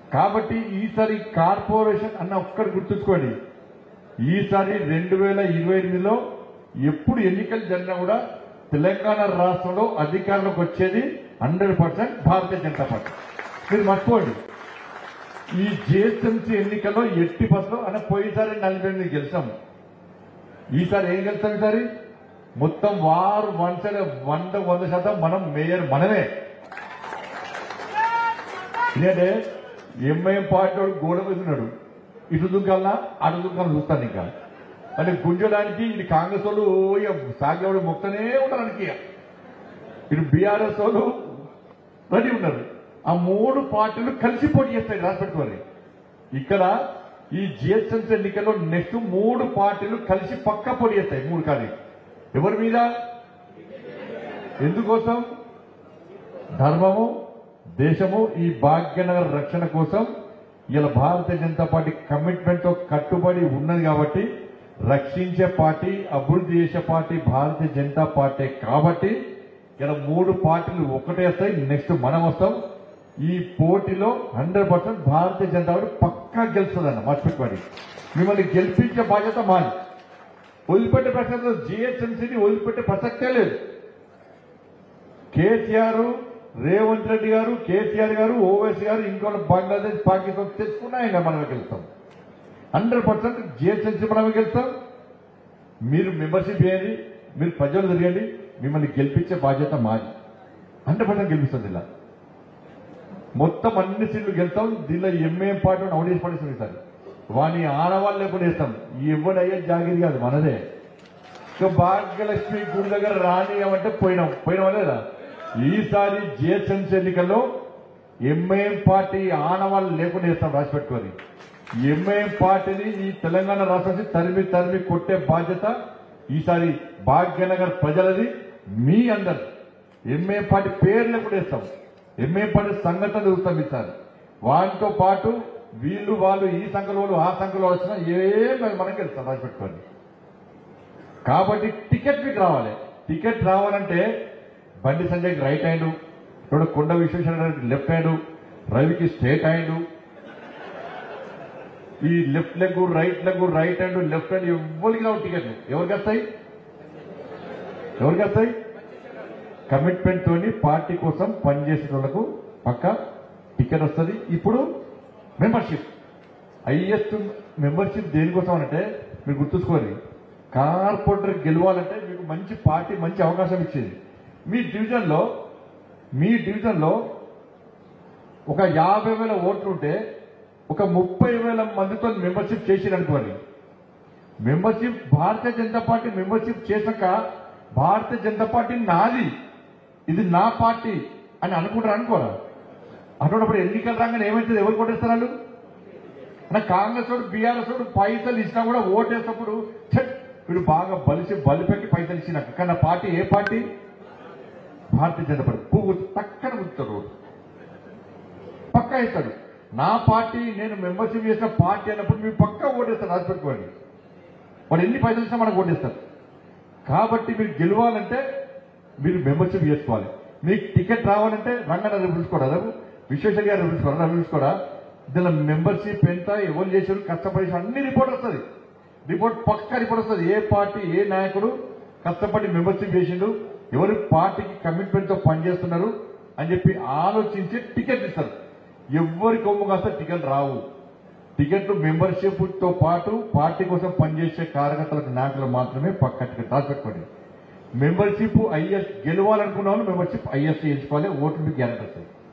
కాబట్టి ఈసారి కార్పొరేషన్ అన్న ఒక్కటి గుర్తుంచుకోండి ఈసారి రెండు వేల ఇరవై ఎనిమిదిలో ఎప్పుడు ఎన్నికలు జరిగినా కూడా తెలంగాణ రాష్ట్రంలో అధికారంలోకి వచ్చేది hundred percent Bharatiya Janata Party మీరు మర్చిపోండి ఈ జిహెచ్ఎంసీ ఎన్నికల్లో ఎట్టి పత్రం అన్న పోయినసారి నలభై ఎనిమిది గెలిచాం ఈసారి ఏం గెలుస్తాం ఈసారి మొత్తం వారు వన్ సైడ్ వంద వంద శాతం మనం మేయర్ మనమే ఎందుకంటే ఎంఐఎం పార్టీ వాడు గోడ మీద ఉన్నాడు ఇటు దుంకాలనా అటు దుంకాలని చూస్తాను ఇంకా అంటే గుంజడానికి ఇది కాంగ్రెస్ వాళ్ళు ఇక సాగేవాడు మొక్కనే ఉన్నారు అనకి ఇటు బీఆర్ఎస్ వాళ్ళు రెడీ ఉన్నారు ఆ మూడు పార్టీలు కలిసి పోటీ చేస్తాయి రాసి పెట్టుకోవాలి ఇక్కడ ఈ జిహెచ్ఎంసీ ఎన్నికల్లో నెక్స్ట్ మూడు పార్టీలు కలిసి పక్క పోటీ చేస్తాయి మూడు కానీ ఎవరి మీద ఎందుకోసం ధర్మము దేశము ఈ భాగ్యనగర్ రక్షణ కోసం ఇలా భారతీయ జనతా పార్టీ కమిట్మెంట్ తో కట్టుబడి ఉన్నది కాబట్టి రక్షించే పార్టీ అభివృద్ధి చేసే పార్టీ భారతీయ జనతా పార్టీ కాబట్టి ఇలా మూడు పార్టీలు ఒకటే వస్తాయి నెక్స్ట్ మనం వస్తాం ఈ పోటీలో hundred percent Bharatiya Janata Party పక్కా గెలుస్తుందన్న మర్చిపెట్టుకోండి మిమ్మల్ని గెలిపించే బాధ్యత మాది వదిలిపెట్టే ప్రసక్తి జిహెచ్ఎంసీని వదిలిపెట్టే ప్రసక్తే లేదు కేసీఆర్ రేవంత్ రెడ్డి గారు కేసీఆర్ గారు ఓవైసీ గారు ఇంకో బంగ్లాదేశ్ పాకిస్తాన్ తెచ్చుకున్నా ఇంకా మనమే గెలుస్తాం హండ్రెడ్ పర్సెంట్ జిహెచ్ఎంసీ మనమే గెలుస్తాం మీరు మెంబర్షిప్ చేయండి మీరు ప్రజలు తిరగండి మిమ్మల్ని గెలిపించే బాధ్యత మాది హండ్రెడ్ పర్సెంట్ గెలిపిస్తుంది ఇలా మొత్తం అన్ని సీట్లు గెలుస్తాం దీనిలో ఎంఏఎం పార్టీ అవుట్ చేసి పడేస్తుంది సార్ వాని ఆనవాళ్ళు లేకుండా వేస్తాం ఎవడయ్యే జాగిరి కాదు మనదే ఇక భాగ్యలక్ష్మి గుడి దగ్గర రాని అంటే పోయినాం పోయినాం లేదా ఈసారి జిహెచ్ఎంసీ ఎన్నికల్లో ఎంఐఎం పార్టీ ఆనవాళ్ళు లేకుండా వేస్తాం రాసి పెట్టుకొని ఎంఐఎం పార్టీని ఈ తెలంగాణ రాష్ట్రానికి తరిమి తరిమి కొట్టే బాధ్యత ఈసారి భాగ్యనగర్ ప్రజలది మీ అందరు ఎంఐఎం పార్టీ పేరు లేకుండా వేస్తాం ఎంఐఎం పార్టీ సంఘటన చూస్తాం ఈసారి వాటితో పాటు వీళ్ళు వాళ్ళు ఈ సంఖ్యలో వాళ్ళు ఆ సంఖ్యలో వచ్చినా ఏం మనం గెలుస్తాం రాసి పెట్టుకోండి కాబట్టి టికెట్ మీకు రావాలి టికెట్ రావాలంటే బండి సంజయ్కి రైట్ హ్యాండ్ ఇప్పుడు కొండ విశ్వేశ్వరరావుకి లెఫ్ట్ హ్యాండ్ రవికి స్ట్రేట్ హ్యాండ్ ఈ left leg right leg right hand left hand ఎవరికి రావు టికెట్లు ఎవరికి వస్తాయి ఎవరికి వస్తాయి కమిట్మెంట్ తోని పార్టీ కోసం పనిచేసిన వాళ్ళకు పక్క టికెట్ వస్తుంది ఇప్పుడు మెంబర్షిప్ హైయెస్ట్ మెంబర్షిప్ దేనికోసం అంటే మీరు గుర్తుంచుకోవాలి కార్పొరేటర్ గెలవాలంటే మీకు మంచి పార్టీ మంచి అవకాశం ఇచ్చేది మీ డివిజన్లో మీ డివిజన్లో ఒక యాభై వేల ఓట్లు ఉంటే ఒక ముప్పై వేల మందితో మెంబర్షిప్ చేసిరనుకోండి membership Bharatiya Janata Party membership చేశాక భారతీయ జనతా పార్టీ నాది ఇది నా పార్టీ అని అనుకుంటారు అనుకోరా అటువంటిప్పుడు ఎన్నికలు రాగానే ఏమైతుంది ఎవరు కొట్టేస్తారు వాళ్ళు నా కాంగ్రెస్ వాడు బీఆర్ఎస్ వాడు పైసలు ఇచ్చినా కూడా ఓటేసినప్పుడు ఛట్ వీడు బాగా బలిసి బలిపెట్టి పైసలు ఇచ్చినాక కానీ నా పార్టీ ఏ పార్టీ భారతీయ జనతా పార్టీ పువ్వు పక్కన గుర్తారు ఓటు పక్కా ఇస్తాడు నా పార్టీ నేను మెంబర్షిప్ చేసిన పార్టీ అన్నప్పుడు మీరు పక్కా ఓటేస్తారు రాసి పెట్టుకోండి వాడు ఎన్ని పైసలు ఇచ్చినా మనకు ఓటేస్తారు కాబట్టి మీరు గెలవాలంటే మీరు మెంబర్షిప్ చేసుకోవాలి మీకు టికెట్ రావాలంటే రంగన్న పిలుచుకోరా రఘు విశ్వేశ్వర గారు పిలుచుకోరా రవి పిలుచుకోరా దీనిలో మెంబర్షిప్ ఎంత ఎవరు చేశారు కష్టపడి అన్ని రిపోర్ట్ వస్తుంది రిపోర్ట్ పక్కా రిపోర్ట్ వస్తుంది ఏ పార్టీ ఏ నాయకుడు కష్టపడి మెంబర్షిప్ చేసిండు ఎవరు పార్టీకి కమిట్మెంట్ తో పనిచేస్తున్నారు అని చెప్పి ఆలోచించి టికెట్ ఇస్తారు ఎవరి కొమ్ము కాస్త టికెట్ రావు టికెట్ మెంబర్షిప్ తో పాటు పార్టీ కోసం పనిచేసే కార్యకర్తలకు నాయకులు మాత్రమే పక్క టికెట్ రాసి పెట్టుకోండి మెంబర్షిప్ ఐఎస్ గెలవాలనుకున్న వాళ్ళు మెంబర్షిప్ ఐఎస్ ఎంచుకోవాలి ఓటు మీకు గ్యారెంటీ వస్తుంది